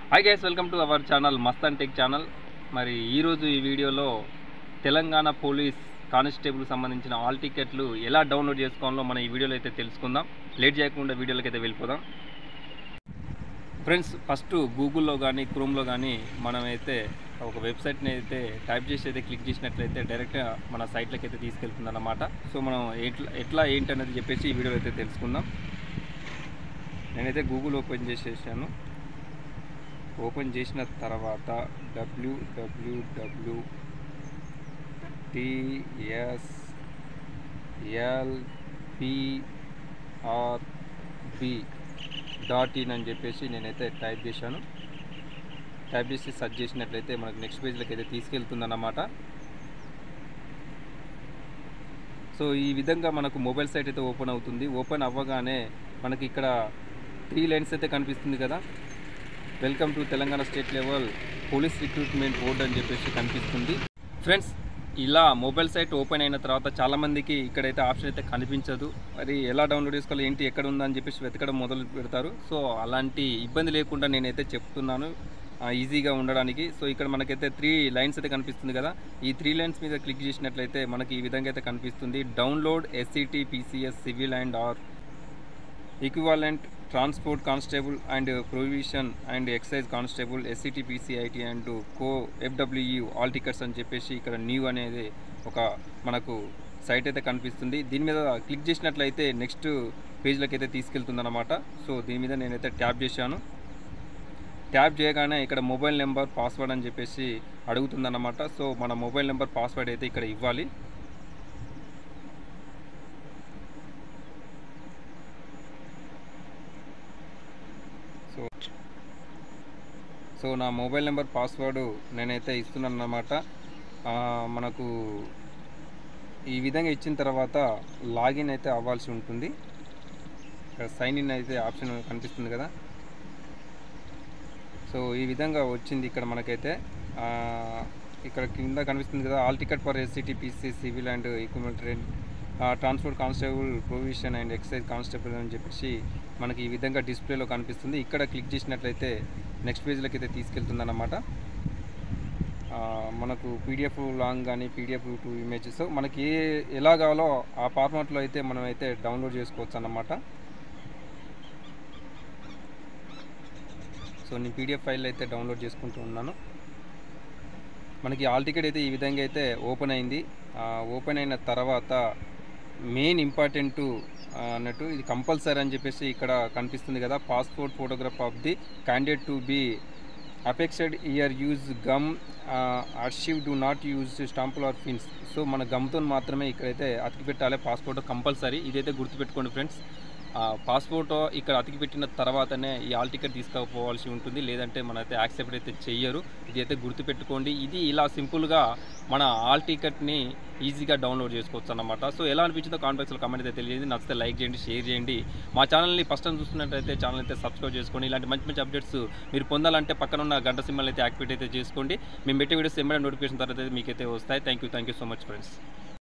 hi guys welcome to our channel Mastan tech channel మరి ఈరోజు ఈ వీడియోలో తెలంగాణ పోలీస్ కానిస్టేబుల్ సంబంధించిన ఆల్ టికెట్లు ఎలా డౌన్లోడ్ చేసుకోవాలో మనం ఈ వీడియోలో అయితే తెలుసుకుందాం లేట్ చేయకుండా వీడియోలోకి అయితే వెళ్ళిపోదాం ఫ్రెండ్స్ ఫస్ట్ గూగుల్లో కానీ క్రోమ్లో కానీ మనమైతే ఒక వెబ్సైట్ని అయితే టైప్ చేసి అయితే క్లిక్ చేసినట్లయితే డైరెక్ట్గా మన సైట్లోకి అయితే తీసుకెళ్తుంది అన్నమాట సో మనం ఎట్లా ఎట్లా ఏంటి అనేది చెప్పేసి ఈ వీడియోలో అయితే తెలుసుకుందాం నేనైతే గూగుల్ ఓపెన్ చేసేసాను ఓపెన్ చేసిన తర్వాత డబ్ల్యూడబ్ల్యూడబ్ల్యూ టిఎస్ ఎల్పిఆర్బి డాట్ ఇన్ అని చెప్పేసి నేనైతే టైప్ చేశాను టైప్ చేసి సెర్చ్ చేసినట్లయితే మనకు నెక్స్ట్ పేజ్లోకి అయితే తీసుకెళ్తుందన్నమాట సో ఈ విధంగా మనకు మొబైల్ సైట్ అయితే ఓపెన్ అవుతుంది ఓపెన్ అవ్వగానే మనకి ఇక్కడ త్రీ లైన్స్ అయితే కనిపిస్తుంది కదా welcome to Telangana state level police recruitment board అని చెప్పేసి కనిపిస్తుంది ఫ్రెండ్స్ ఇలా మొబైల్ సైట్ ఓపెన్ అయిన తర్వాత చాలామందికి ఇక్కడైతే ఆప్షన్ అయితే కనిపించదు మరి ఎలా డౌన్లోడ్ చేసుకోవాలి ఏంటి ఎక్కడ ఉందని చెప్పేసి వెతకడం మొదలు పెడతారు సో అలాంటి ఇబ్బంది లేకుండా నేనైతే చెప్తున్నాను ఆ, ఈజీగా ఉండడానికి సో ఇక్కడ మనకైతే త్రీ లైన్స్ అయితే కనిపిస్తుంది కదా ఈ త్రీ లైన్స్ మీద క్లిక్ చేసినట్లయితే మనకి ఈ విధంగా అయితే కనిపిస్తుంది download SCT PCs civil and or equivalent transport constable and provision and excise constable SCT PCIT and co FWU hall tickets అని చెప్పేసి ఇక్కడ న్యూ అనేది ఒక మనకు సైట్ అయితే కనిపిస్తుంది దీని మీద క్లిక్ చేసినట్లయితే నెక్స్ట్ పేజ్లోకి అయితే తీసుకెళ్తుందన్నమాట సో దీని మీద నేనైతే ట్యాప్ చేశాను ట్యాప్ చేయగానే ఇక్కడ మొబైల్ నెంబర్ పాస్వర్డ్ అని చెప్పేసి అడుగుతుందన్నమాట సో మన మొబైల్ నెంబర్ పాస్వర్డ్ అయితే ఇక్కడ ఇవ్వాలి సో సో నా మొబైల్ నెంబర్ పాస్వర్డ్ నేనైతే ఇస్తున్నాను అన్నమాట ఆ, మనకు ఈ విధంగా ఇచ్చిన తర్వాత లాగిన్ అయితే అవ్వాల్సి ఉంటుంది ఇక్కడ సైన్ ఇన్ అయితే ఆప్షన్ కనిపిస్తుంది కదా సో ఈ విధంగా వచ్చింది ఇక్కడ మనకైతే ఆ, ఇక్కడ కింద కనిపిస్తుంది కదా hall ticket for SCT PC civil and equipment transport constable provision and excise constable అని చెప్పేసి మనకి ఈ విధంగా డిస్ప్లేలో కనిపిస్తుంది ఇక్కడ క్లిక్ చేసినట్లయితే నెక్స్ట్ పేజ్లోకి అయితే తీసుకెళ్తుంది అన్నమాట మనకు పీడిఎఫ్ లాంగ్ కానీ పీడిఎఫ్ టూ ఇమేజెస్ మనకి ఏ ఎలా కావాలో ఆ ఫార్మాట్లో అయితే మనం అయితే డౌన్లోడ్ చేసుకోవచ్చు అన్నమాట సో నేను పీడిఎఫ్ ఫైల్ అయితే డౌన్లోడ్ చేసుకుంటూ ఉన్నాను మనకి ఆల్ టికెట్ అయితే ఈ విధంగా అయితే ఓపెన్ అయింది ఆ, ఓపెన్ అయిన తర్వాత మెయిన్ ఇంపార్టెంట్ అన్నట్టు ఇది కంపల్సరీ అని చెప్పేసి ఇక్కడ కనిపిస్తుంది కదా passport photograph of the candidate to be affixed here use gum అర్షివ్ do not use staples or pins so మన గమ్తో మాత్రమే ఇక్కడైతే అతికి పెట్టాలి పాస్పోర్ట్ కంపల్సరీ ఇదైతే గుర్తుపెట్టుకోండి ఫ్రెండ్స్ పాస్పోర్ట్ ఇక్కడ అతికి పెట్టిన తర్వాతనే ఈ ఆల్ టికెట్ తీసుకుపోవాల్సి ఉంటుంది లేదంటే మనైతే యాక్సెప్ట్ అయితే చెయ్యరు ఇది అయితే గుర్తుపెట్టుకోండి ఇది ఇలా సింపుల్గా మన ఆల్ టికెట్ని ఈజీగా డౌన్లోడ్ చేసుకోవచ్చు అన్నమాట సో ఎలా అనిపించిందో కామెంట్స్లో కామెంట్ అయితే తెలియజేయండి నచ్చితే లైక్ చేయండి షేర్ చేయండి మా ఛానల్ని ఫస్ట్ టైం చూస్తున్నట్టయితే ఛానల్ అయితే సబ్స్క్రైబ్ చేసుకోండి ఇలాంటి మంచి మంచి అప్డేట్స్ మీరు పొందాలంటే పక్కన ఉన్న గంట సింబల్ అయితే యాక్టివేట్ అయితే చేసుకోండి మేము పెట్టే వీడియోస్ ఎమ్మడే నోటిఫికేషన్ తర్వాత అయితే మీకైతే వస్తాయి thank you thank you so much friends